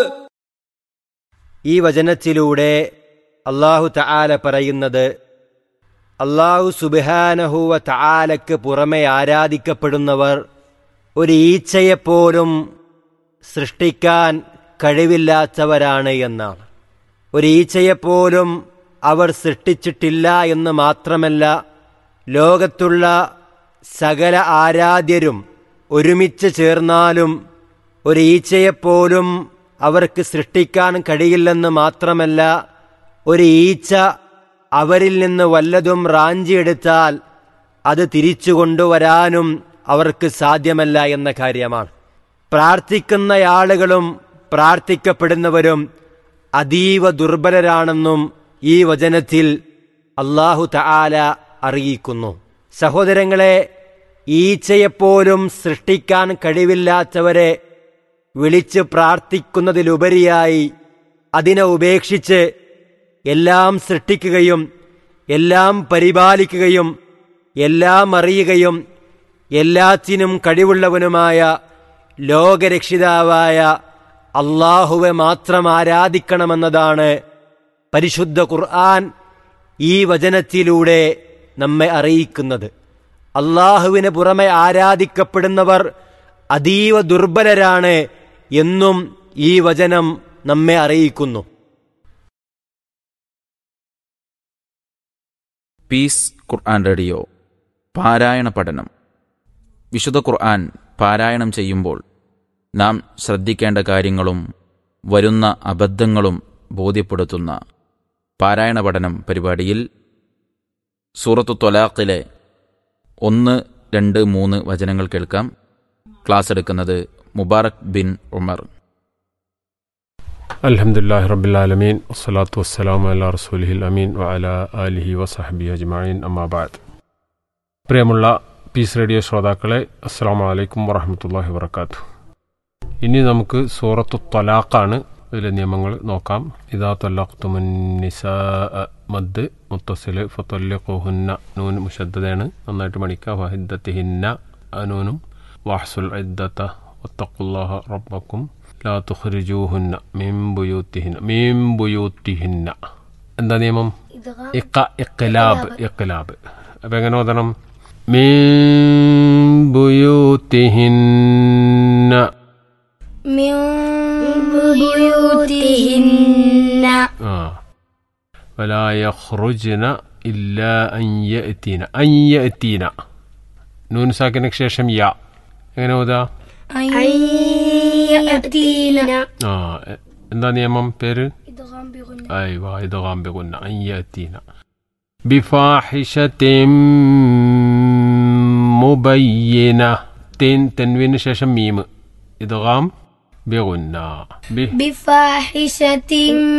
ഈ വചനത്തിലൂടെ അള്ളാഹു തആല പറയുന്നത് അള്ളാഹു സുബിഹാനഹുവ തആലക്ക് പുറമെ ആരാധിക്കപ്പെടുന്നവർ ഒരു ഈച്ചയെപ്പോലും സൃഷ്ടിക്കാൻ കഴിവില്ലാത്തവരാണ് എന്നാണ് ഒരു ഈച്ചയെപ്പോലും അവർ സൃഷ്ടിച്ചിട്ടില്ല എന്ന് മാത്രമല്ല ലോകത്തുള്ള സകല ആരാധ്യരും ഒരുമിച്ച് ചേർന്നാലും ഒരു ഈച്ചയെപ്പോലും അവർക്ക് സൃഷ്ടിക്കാൻ കഴിയില്ലെന്ന് മാത്രമല്ല ഒരു ഈച്ച അവരിൽ നിന്ന് വല്ലതും റാഞ്ചിയെടുത്താൽ അത് തിരിച്ചു കൊണ്ടുവരാനും അവർക്ക് സാധ്യമല്ല എന്ന കാര്യമാണ് പ്രാർത്ഥിക്കുന്ന ആളുകളും പ്രാർത്ഥിക്കപ്പെടുന്നവരും അതീവ ദുർബലരാണെന്നും ഈ വചനത്തിൽ അള്ളാഹു തആല അറിയിക്കുന്നു സഹോദരങ്ങളെ ഈച്ചയെപ്പോലും സൃഷ്ടിക്കാൻ കഴിവില്ലാത്തവരെ വിളിച്ച് പ്രാർത്ഥിക്കുന്നതിലുപരിയായി അതിനെ ഉപേക്ഷിച്ച് എല്ലാം സൃഷ്ടിക്കുകയും എല്ലാം പരിപാലിക്കുകയും എല്ലാം അറിയുകയും എല്ലാത്തിനും കഴിവുള്ളവനുമായ ലോകരക്ഷിതാവായ അള്ളാഹുവെ മാത്രം ആരാധിക്കണമെന്നതാണ് പരിശുദ്ധ ഖുർആൻ ഈ വചനത്തിലൂടെ നമ്മെ അറിയിക്കുന്നത് അള്ളാഹുവിന് പുറമെ ആരാധിക്കപ്പെടുന്നവർ അതീവ ദുർബലരാണ് എന്നും ഈ വചനം നമ്മെ അറിയിക്കുന്നു പീസ് ഖുർആൻ റേഡിയോ പാരായണ പഠനം വിശുദ്ധ ഖുർആൻ പാരായണം ചെയ്യുമ്പോൾ നാം ശ്രദ്ധിക്കേണ്ട കാര്യങ്ങളും വരുന്ന അബദ്ധങ്ങളും ബോധ്യപ്പെടുത്തുന്ന പാരായണ പഠനം പരിപാടിയിൽ സൂറത്തു ത്വലാഖിലെ ഒന്ന് രണ്ട് മൂന്ന് വചനങ്ങൾ കേൾക്കാം ക്ലാസ് എടുക്കുന്നത് മുബാറക് ബിൻ ഉമർ അലഹമുല്ലാ റബിലാലമീൻ വസ്സലാത്തു വസ്സലാം അല റസൂലിഹിൽ അമീൻ വഅല ആലിഹി വസഹബി അജ്മീൻ അമ്മാബാദ് പ്രിയമുള്ള പീസ് റേഡിയോ ശ്രോതാക്കളെ അസ്സാം വലൈക്കും വറഹമത്തല്ലാഹി വർക്കാത്തു ഇനി നമുക്ക് സൂറത്തു ത്വലാഖാണ് ഇതിലെ നിയമങ്ങൾ നോക്കാം ഇതാ തൊല്ലാഖ്തുമുന്നിസാ മദ് മുത്തസില് ഫത്തൊല്ലിഖുഹുന്ന നൂൻ മുഷദ്ദതയാണ് നന്നായിട്ട് മണിക്കുക വഹിദ്ദത്തിഹിന്ന അനൂനും വാഹ്സുൽ ഇദ്ദത്ത വത്തഖുല്ലാഹ റബ്ബക്കും ലാ തുഖ്രിജൂഹുന്ന മിൻ ബുയൂത്തിഹിന്ന മിൻ ബുയൂത്തിഹിന്ന എന്താ നിയമം ഇഖ ഇഖ്ലാബ് ഇഖ്ലാബ് അപ്പം എങ്ങനെ ഓതണം മിൻ ബുയൂത്തിഹിന്ന من بيوتهن ആ ولا يخرجن إلا أن يأتين أن يأتين നൂൻ സാക്കിനക്ക് ശേഷം യാ എങ്ങനെ ഓതാ أن يأتين ആ എ- എന്താ നിയമം പേര് إدغام بغنى أيوة إدغام بغنى أن يأتينا بفاحشة مبينة تن تنوين شاشة ميم إدغام بغنى به بفاحشة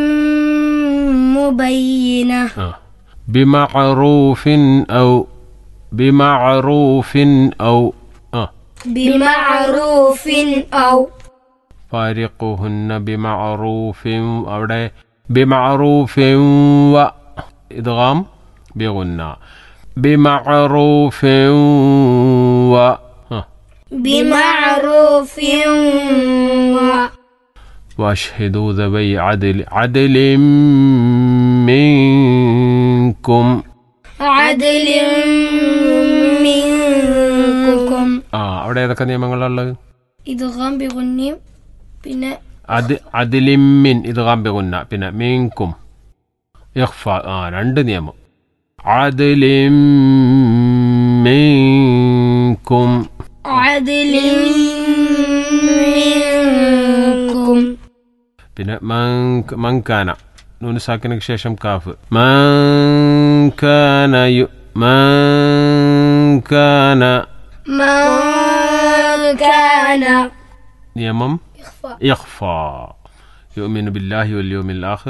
مبينة آه. بمعروف أو بمعروف أو آه. بمعروف أو فارقهن بمعروف അവിടെ بمعروف و إدغام بغنى بمعروف و آه. بمعروف و واشهدوا ذوي عدل عدل منكم عدل منكم ആ അവിടെ ഏതൊക്കെ നിയമങ്ങളുള്ളത് إدغام بغنى പിന്നെ അത് അതിലിമ്മിൻ ഇത് കാമ്പികുന്ന പിന്നെ മീൻകും ഇഖ്ഫ ആ രണ്ട് നിയമം അതിലിമ്മിൻകും عدل منكم പിന്നെ മൻ- മൻകാന നൂന് സാക്കിനക്ക് ശേഷം കാഫ് മൻകാന യു മൻകാന من كان നിയമം إخفاء ഇഖ്ഫ യുമിനു ബില്ലാഹി വൽ യൗമിൽ ആഖിർ